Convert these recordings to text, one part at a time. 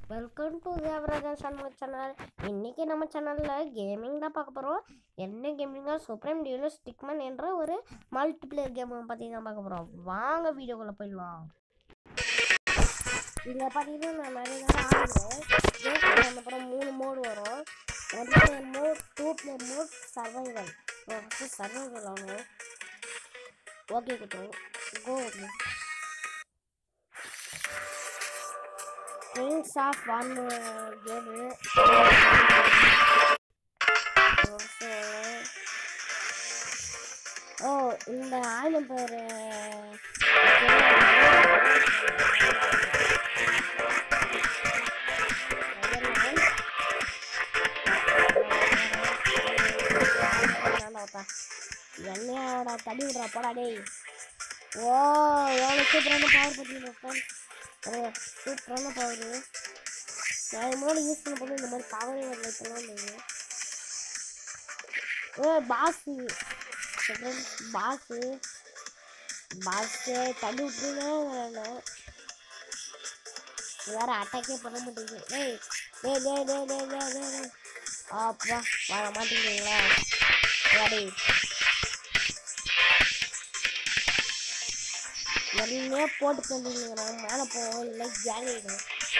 Welcome to Devarajan Shanmuga channel இன்னைக்கு நம்ம சேனலில் கேமிங் தான் பார்க்க போகிறோம் என்ன கேமிங்னா சுப்ரீம் டியூலோ ஸ்டிக்மன் என்ற ஒரு மல்டிப்ளேயர் கேம் பற்றி தான் பார்க்க போகிறோம் வாங்க வீடியோக்குள்ளே போயிடலாம் இதில் பார்த்தீங்கன்னா நான் நிறைய நேரம் ஆடுவேன் கேம் அப்புறம் மூணு மோடு வரும் one player mode two player mode survival first survival ஆகணும் ஓகே கொடுத்துருவோம் go Kings of One game. ஓ இந்த ஆயிரம் பேர் என்னையோட தடி விடுறா போடா டேய் ஓ எவ்வளோ சூப்பரான பவர் பற்றி சூப்பரான பவர் நான் இது முன்னாடி யூஸ் பண்ண போது இந்த மாதிரி பவரே வரல இப்பெல்லாம் இல்லைங்க ஏ பாஸு பாஸு பாஸு தள்ளி விட்டுருங்க வேற அட்டாக்கே பண்ண மாட்டேங்குது ஏய் டேய் டேய் டேய் டேய் டேய் டேய் டேய் அப்பா வர மாட்டேங்கிறீங்களா ரெடி நிறைய போட்டு தந்துருங்க மேலே போவோம் இல்லை ஜாலிடும்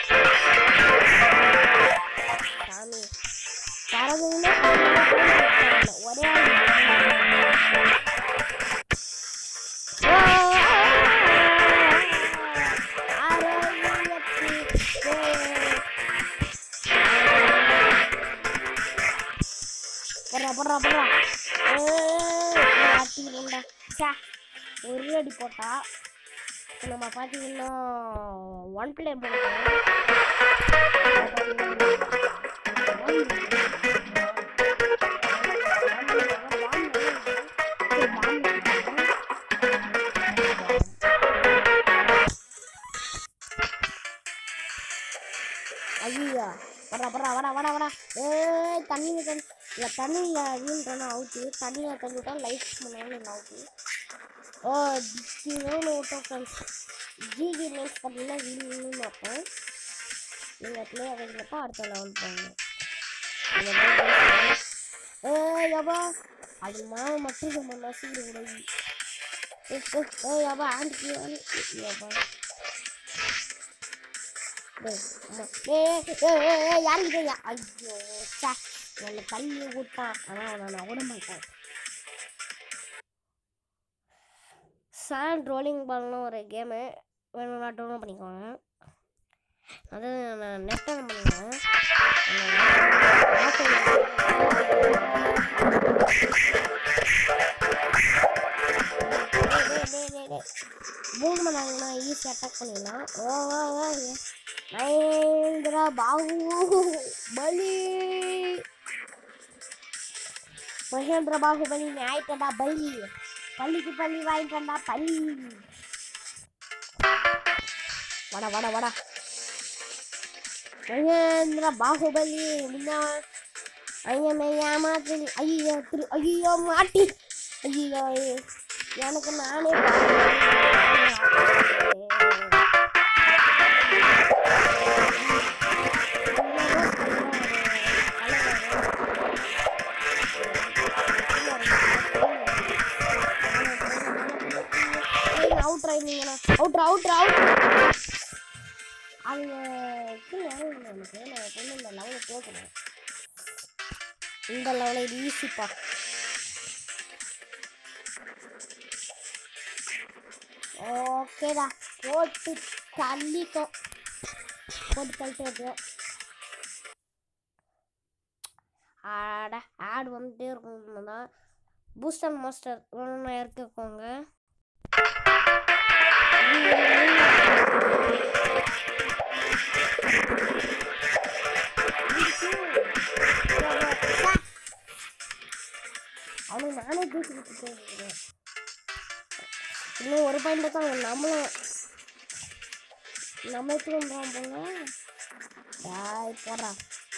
சாமி தரதுன்னு ஒரே ஆள் போடுறா போடுறா போடுறா அட்டிக்கிட்டா சே ஒரு அடி போட்டா இப்போ நம்ம பார்த்தீங்கன்னா ஒன் பிளேயர் போட்டோம் ஐயா வடா வடா வடா வடா வடா ஏய் தண்ணியில் தண்ணி இல்லை தண்ணியில் வீழ்றனா அவுட்டு தண்ணியில் தண்ணி விட்டா லைஃப் பண்ணாலும் அவுட்டு ஓ ஜிஜினு விட்டோம் ஃப்ரெண்ட்ஸ் ஜிஜி மீன்ஸ் பார்த்தீங்கன்னா வீழ்னு அர்த்தம் நீங்கள் ப்ளே ஆகிறப்ப அடுத்த லெவல் போகணும் ஏய் யப்பா அது மாவு மட்டும் நம்ம நசிக்கிற கூடாது ஏய் யப்பா ஆண்டி யப்பா யாருக்கு ஐயோ சே என்னை தள்ளி விட்டான் ஆனால் நான் விட மாட்டேன் சாண்ட் ரோலிங் பால்னு ஒரு கேமு வேணும்னா டவுன்லோட் பண்ணிக்கோங்க அது நான் நெட் ஆன் பண்ணுவேன் மூணு மணி நேரம்னா ஈஸியாக அட்டாக் பண்ணிடலாம் ஓ ஓ ஓ மகேந்திர பாகு பலி மகேந்திர பாகுபலி நீ ஆயிட்டடா பலி பள்ளிக்கு பள்ளி வாங்கிட்டா பள்ளி வட வட வட மகேந்திர பாகுபலி முன்னா ஐயமே ஏமாத்தி ஐயோ திரு ஐயோ மாட்டி ஐயோ எனக்கு நானே அவுட் ஆயிருந்தீங்களா அவுட் அவுட் அவுட் அவங்க கீழே இறங்குங்க எனக்கு நான் கொண்டு இந்த லெவலில் போகணும் இந்த லெவலில் இது ஈஸிப்பா ஓகேடா போட்டு தள்ளிட்டோம் போட்டு தள்ளிட்டு ஆட ஆட் வந்துட்டே இருக்கும் தான் பூஸ்டர் மாஸ்டர் ஒன்று எடுத்துக்கோங்க அவனுக்கு நானே தூக்கிட்டு போயிருக்கேன் இன்னும் ஒரு பாயிண்ட் தான் நம்மளும் நம்ம எப்படி பண்ணுறோம் போங்க டாய் போடுறா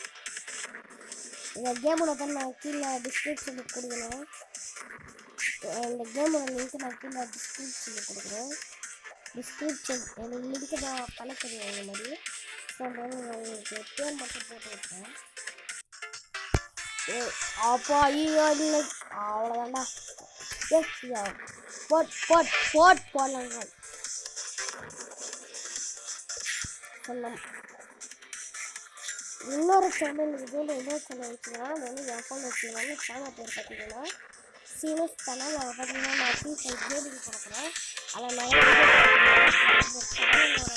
இந்த கேமோட தான் நான் கீழே டிஸ்கிரிப்ஷனுக்கு கொடுக்கணும் இந்த கேமோட லிங்க் நான் கீழே டிஸ்கிரிப்ஷனில் கொடுக்குறேன் டிஸ்கிரிப்ஷன் எனக்கு லிங்க் நான் பண்ண தெரியும் இந்த மாதிரி பண்ணுறது நான் உங்களுக்கு பேர் மட்டும் போட்டு விட்டேன் ஏ அப்பா ஐயோ இல்லை அவ்வளோதான்டா ஏ ஐயா போட் போட் போட் போடலாங்க சொன்னோம் இன்னொரு சேனல் இதில் இன்னொரு சேனல் வச்சுக்கலாம் அது வந்து என் ஃபோன் வச்சுக்கலாம் சேனல் பேர் பார்த்தீங்கன்னா சீரியஸ் சேனல் அதை பார்த்தீங்கன்னா நான் ஃப்ரீ ஃபைவ் கேமிங் கொடுக்குறேன் அதில் நிறைய video போட்டிருக்கேன். இந்த சேனலோட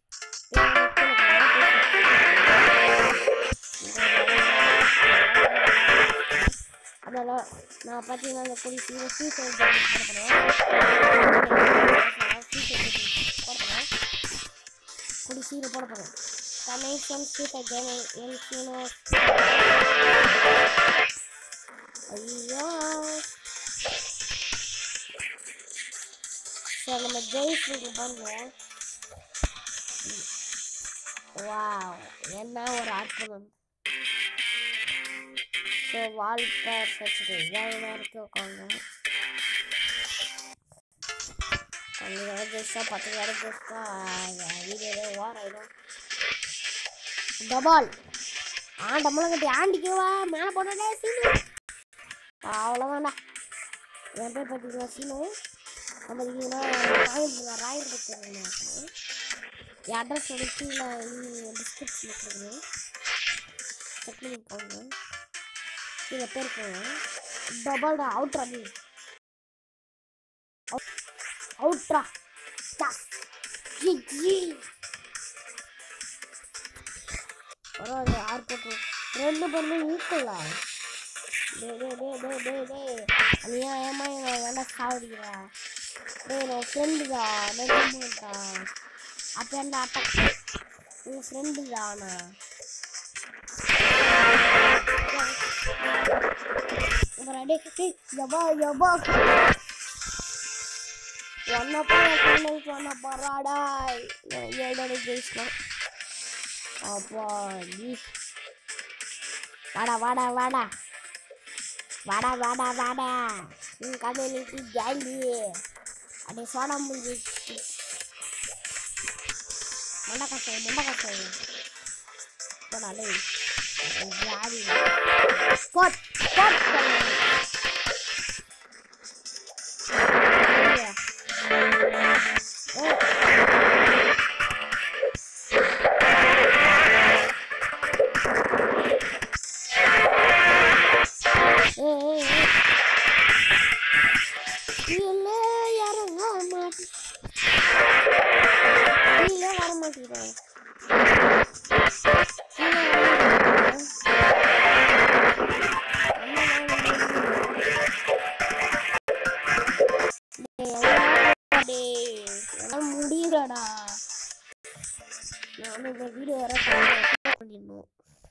அதெல்லாம் நான் பார்த்தீங்கன்னா அந்த கூடி சீரியஸ் ஃப்ரீ ஃபைவ் கேமிங் கொடுக்குறேன் ஃப்ரீ ஃபைவ் போடுறேன் கூடி சீரியல் போட போகிறேன் கனெக்ஷன் ஃப்ரீ ஃபைவ் கேமிங் என் சீனோ ஐயோ சரி நம்ம ஜெயிச்சு பாருங்க வாவ் என்ன ஒரு அற்புதம் ஸோ வாழ்க்கை வச்சுட்டு இதாக இருக்கு உட்காந்து பன்னெண்டு ஜெயிச்சா பத்து நேரம் ஜெயிச்சா வீடியோவே ஓர் ஆயிடும் டபால் ஆ டம்மளம் கட்டி ஆண்டிக்குவா மேலே போட்டே சீனு அவ்வளோதான்டா என் பேர் பார்த்தீங்கன்னா சீனு நம்ம பார்த்தீங்கன்னா ராயல் ராயல் பற்றி என் அட்ரஸ் வந்து கீழே டிஸ்கிரிப்ஷனில் கொடுக்குறேன் செக் பண்ணி போங்க கீழே பேர் போங்க டபுள் அவுட்ரா நீ அவுட்ரா ஜி ஜி பரவாயில்ல ஆறு போட்டு ரெண்டு பேருமே ஈக்குவலா டே டே டே டே டே டே நீ ஏன் ஏமா வேண்டா சாவடிக்கிறா டேய் நான் ஃப்ரெண்டு தான் நெருங்கட்டா அப்போ என்ன அட்டாக் உன் ஃப்ரெண்டு தானா அப்புறம் டே டேய் யபா யபா ஒன்னப்பா என் ஃப்ரெண்டு சொன்ன பராடாய் ஏழோட ஜெயிச்சிட்டோம் அப்பா நீ வாடா வாடா வாடா வாடா வாடா வாடா உன் கதையிலுக்கு ஜாலி அப்படியே சோடா முடிஞ்சு மண்டை கட்டை மண்டை கட்டை போடா லே ஜாலி போட் போட் கீழே இறங்க மாட்டேன் கீழே வர மாட்டேங்கிறேன் கீழே வர மாட்டேங்கிறேன். டேய், எங்கடா டேய்? என்னால முடியலடா நான் இந்த வீடியோ வர பண்ணிடணும்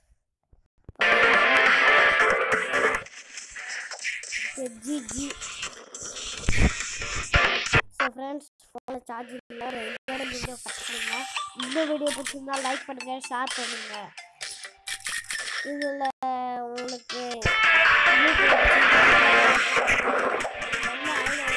ஜி ஜி ஸோ ஃப்ரெண்ட்ஸ் ஃபோனில் சார்ஜ் இல்லை ரெண்டோட வீடியோ கட் பண்ணுங்க இந்த வீடியோ பிடிச்சிருந்தா லைக் பண்ணுங்க ஷேர் பண்ணுங்க இதில் உங்களுக்கு YouTube நல்ல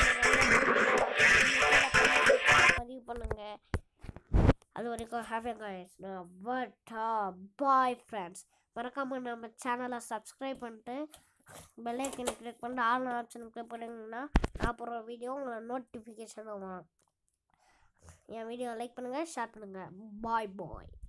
idea பதிவு பண்ணுங்க அது வரைக்கும் ஹாப்பி காய்ஸ் நான் பட்டா பாய் ஃப்ரெண்ட்ஸ் மறக்காமல் நம்ம சேனலை சப்ஸ்கிரைப் பண்ணிட்டு பெல் ஐக்கனை கிளிக் பண்ணிட்டு ஆல் ஆப்ஷன் கிளிக் பண்ணிங்கன்னா நான் போடுற வீடியோ உங்களை நோட்டிஃபிகேஷன் வரும் என் வீடியோ லைக் பண்ணுங்கள் ஷேர் பண்ணுங்கள் பாய் பாய்